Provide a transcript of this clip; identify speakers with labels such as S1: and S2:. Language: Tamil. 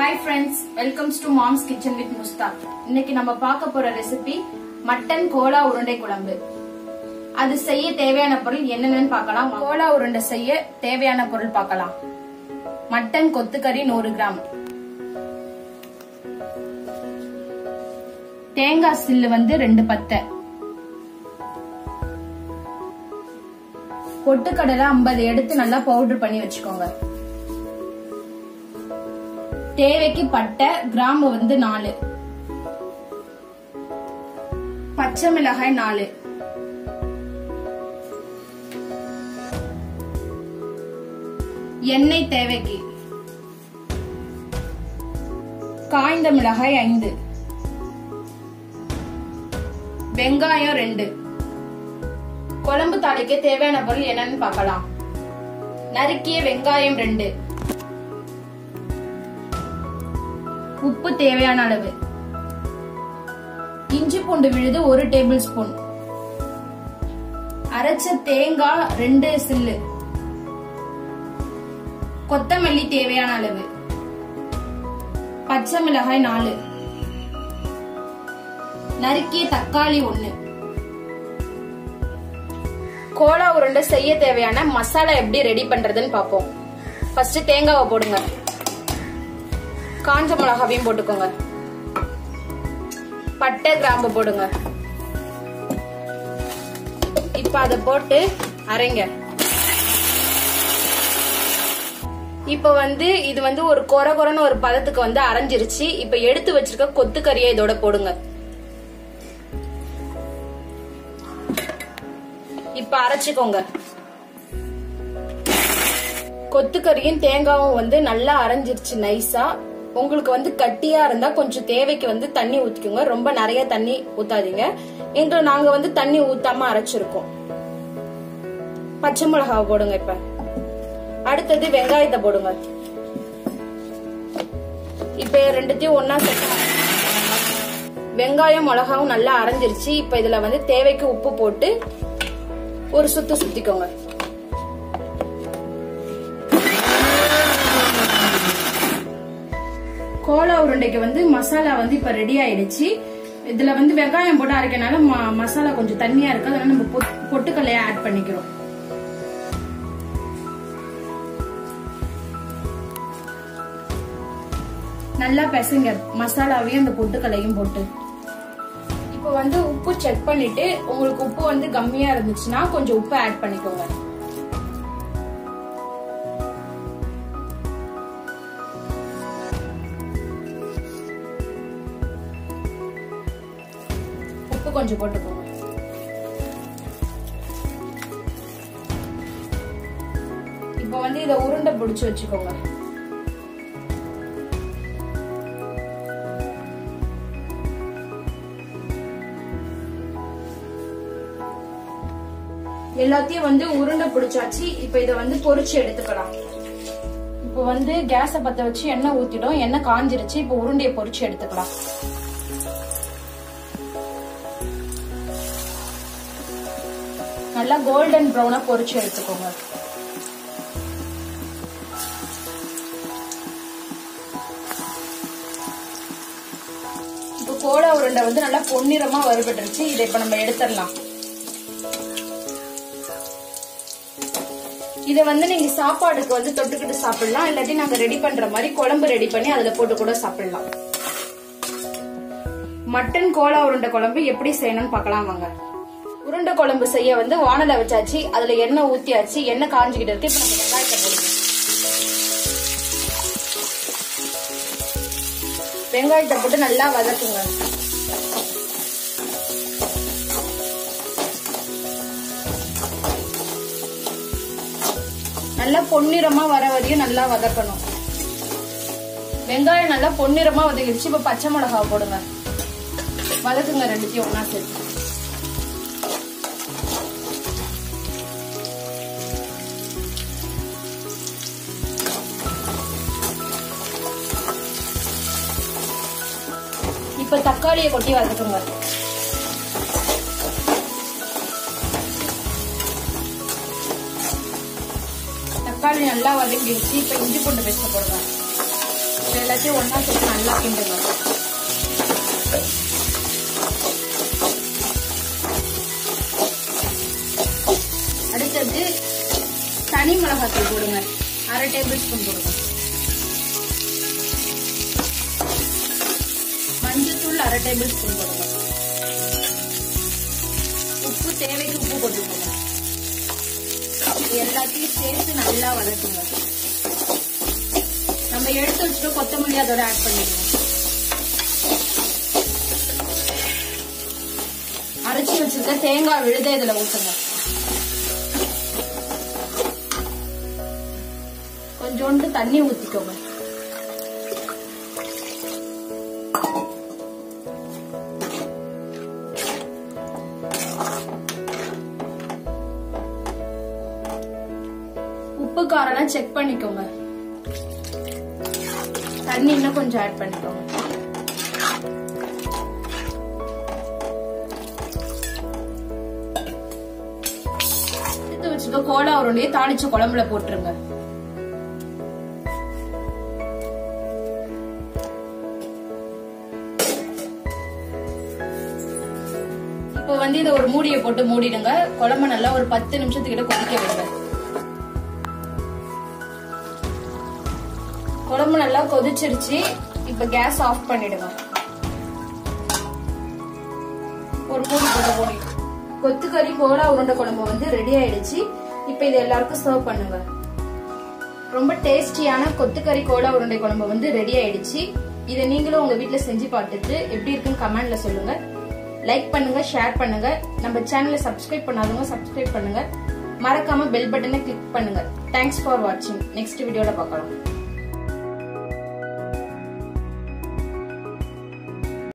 S1: hi friends welcomes to moms kitchen with Mushtaq இன்னைக்கு நம்ம பார்க்க போற ரெசிபி மட்டன் கோலா உருண்டை குழம்பு அது செய்ய தேவையான பொருள் என்னென்னு பார்க்கலாம் கோலா உருண்டை செய்ய தேவையான பொருள் பார்க்கலாம் மட்டன் கொத்துக்கறி நூறு கிராம் தேங்காய் சில்லு வந்து ரெண்டு பத்தை பொட்டுக்கடலை ஐம்பது எடுத்து நல்லா பவுடர் பண்ணி வச்சுக்கோங்க தேவைக்கு பட்டை கிராம்பு வந்து நாலு பச்சை மிளகாய் நாலு எண்ணெய் தேவைக்கு காய்ந்த மிளகாய் ஐந்து வெங்காயம் ரெண்டு குழம்பு தாளிக்க தேவையான பொருள் என்னன்னு பார்க்கலாம் நறுக்கிய வெங்காயம் ரெண்டு உப்பு தேவையான அளவு இஞ்சி பூண்டு விழுது ஒரு டேபிள் ஸ்பூன் அரைச்ச தேங்காய் ரெண்டு சில்லு கொத்தமல்லி தேவையான அளவு பச்சை மிளகாய் நாலு நறுக்கிய தக்காளி ஒண்ணு கோலா உருண்டை செய்ய தேவையான மசாலா எப்படி ரெடி பண்றதுன்னு பார்ப்போம் ஃபர்ஸ்ட் தேங்காவை போடுங்க காஞ்ச மிளகாவையும் போட்டுக்கோங்க பட்டை கிராம்பு போடுங்க இப்ப அதை போட்டு அரைங்க இப்ப வந்து இது வந்து ஒரு கொர கொரன்னு ஒரு பதத்துக்கு வந்து அரைஞ்சிருச்சு இப்ப எடுத்து வச்சிருக்க கொத்துக்கறியை இதோட போடுங்க இப்ப அரைச்சுக்கோங்க கொத்துக்கறியும் தேங்காவும் வந்து நல்லா அரைஞ்சிருச்சு நைஸா உங்களுக்கு வந்து கட்டியா இருந்தா கொஞ்சம் தேவைக்கு வந்து தண்ணி ஊத்திக்கோங்க ரொம்ப நிறைய தண்ணி ஊத்தாதீங்க எங்க நாங்க வந்து தண்ணி ஊத்தாம அரைச்சிருக்கோம் பச்சை மிளகாவை போடுங்க இப்ப அடுத்தது வெங்காயத்தை போடுங்க இப்ப ரெண்டுத்தையும் ஒன்னா சேர்த்து வெங்காயம் மிளகாவும் நல்லா அரைஞ்சிருச்சு இப்ப இதுல வந்து தேவைக்கு உப்பு போட்டு ஒரு சுத்து சுத்திக்கோங்க கோலா உருண்டைக்கு வந்து மசாலா வந்து இப்ப ரெடி ஆயிடுச்சு இதுல வந்து வெங்காயம் போட்டு அரைக்கனால மசாலா கொஞ்சம் தண்ணியா இருக்கு அதனால நம்ம பொட்டுக்கல்லைய ஆட் பண்ணிக்கிறோம் நல்லா பெசங்க மசாலாவையும் அந்த பொட்டுக்கல்லையும் போட்டு இப்போ வந்து உப்பு செக் பண்ணிட்டு உங்களுக்கு உப்பு வந்து கம்மியா இருந்துச்சுன்னா கொஞ்சம் உப்பு ஆட் பண்ணிக்கோங்க உப்பு கொஞ்சம் போட்டுக்கோங்க இப்போ வந்து இதை உருண்டை பிடிச்சு வச்சுக்கோங்க எல்லாத்தையும் வந்து உருண்டை பிடிச்சாச்சு இப்ப இத வந்து பொரிச்சு எடுத்துக்கலாம் இப்போ வந்து கேஸ பத்த வச்சு எண்ணெய் ஊத்திடும் எண்ணெய் காஞ்சிருச்சு இப்போ உருண்டையை பொரிச்சு எடுத்துக்கலாம் நல்லா கோல்டன் ப்ரௌனா பொரிச்சு எடுத்துக்கோங்க இப்போ கோலா உருண்டை வந்து நல்லா பொன்னிறமா வறுபட்டுருச்சு இதை இப்ப நம்ம எடுத்துடலாம் இதை வந்து நீங்க சாப்பாடுக்கு வந்து தொட்டுக்கிட்டு சாப்பிடலாம் இல்லாட்டி நாங்க ரெடி பண்ற மாதிரி குழம்பு ரெடி பண்ணி அதுல போட்டு கூட சாப்பிடலாம் மட்டன் கோலா உருண்டை குழம்பு எப்படி செய்யணும்னு பார்க்கலாம் வாங்க உருண்டை குழம்பு செய்ய வந்து வானல வச்சாச்சு அதுல எண்ணெய் ஊத்தியாச்சு எண்ணெய் காஞ்சுக்கிட்டு இருக்கு இப்ப நம்ம வெங்காயத்தை போடுங்க வெங்காயத்தை போட்டு நல்லா வதக்குங்க நல்லா பொன்னிறமா வர வரையும் நல்லா வதக்கணும் வெங்காயம் நல்லா பொன்னிறமா வதக்கிடுச்சு இப்ப பச்சை மிளகாவை போடுங்க வதக்குங்க ரெண்டுத்தையும் ஒன்னா சேர்த்து இப்ப தக்காளியை கொட்டி வதக்குங்க தக்காளி நல்லா வதங்கிடுச்சு இப்ப இஞ்சி பூண்டு பேஸ்ட் போடுங்க இப்போ எல்லாத்தையும் ஒன்றா சேர்த்து நல்லா கிண்டுங்க அடுத்தது தனி மிளகாத்தூள் போடுங்க அரை டேபிள் ஸ்பூன் போடுங்க மஞ்சள்தூள் அரை டேபிள் ஸ்பூன் போடுங்க உப்பு தேவைக்கு உப்பு போட்டுக்கோங்க எல்லாத்தையும் சேர்த்து நல்லா வதக்குங்க நம்ம எடுத்து வச்சுட்டு கொத்தமல்லி அதோட ஆட் பண்ணிடுவோம் அரைச்சி வச்சிருக்க தேங்காய் விழுத இதுல ஊத்துங்க கொஞ்சோண்டு தண்ணி ஊத்திக்கோங்க உப்பு காரெல்லாம் செக் பண்ணிக்கோங்க தண்ணி இன்னும் கொஞ்சம் ஆட் பண்ணிக்கோங்க எடுத்து வச்சுக்க கோலா உருண்டையை தாளிச்ச குழம்புல போட்டுருங்க இப்போ வந்து இதை ஒரு மூடியை போட்டு மூடிடுங்க குழம்பு நல்லா ஒரு பத்து நிமிஷத்துக்கிட்ட கொதிக்க விடுங்க குழம்பு நல்லா கொதிச்சிருச்சு இப்ப கேஸ் ஆஃப் பண்ணிடுங்க ஒரு மூடி போட்டு மூடி கொத்துக்கறி கோலா உருண்டை குழம்பு வந்து ரெடி ஆயிடுச்சு இப்ப இது எல்லாருக்கும் சர்வ் பண்ணுங்க ரொம்ப டேஸ்டியான கொத்துக்கறி கோலா உருண்டை குழம்பு வந்து ரெடி ஆயிடுச்சு இதை நீங்களும் உங்க வீட்ல செஞ்சு பார்த்துட்டு எப்படி இருக்குன்னு கமெண்ட்ல சொல்லுங்க லைக் பண்ணுங்க ஷேர் பண்ணுங்க நம்ம சேனலை சப்ஸ்கிரைப் பண்ணாதவங்க சப்ஸ்கிரைப் பண்ணுங்க மறக்காம பெல் பட்டனை கிளிக் பண்ணுங்க தேங்க்ஸ் ஃபார் வாட்சிங் நெக்ஸ்ட் வீடியோல பார்க்கலாம்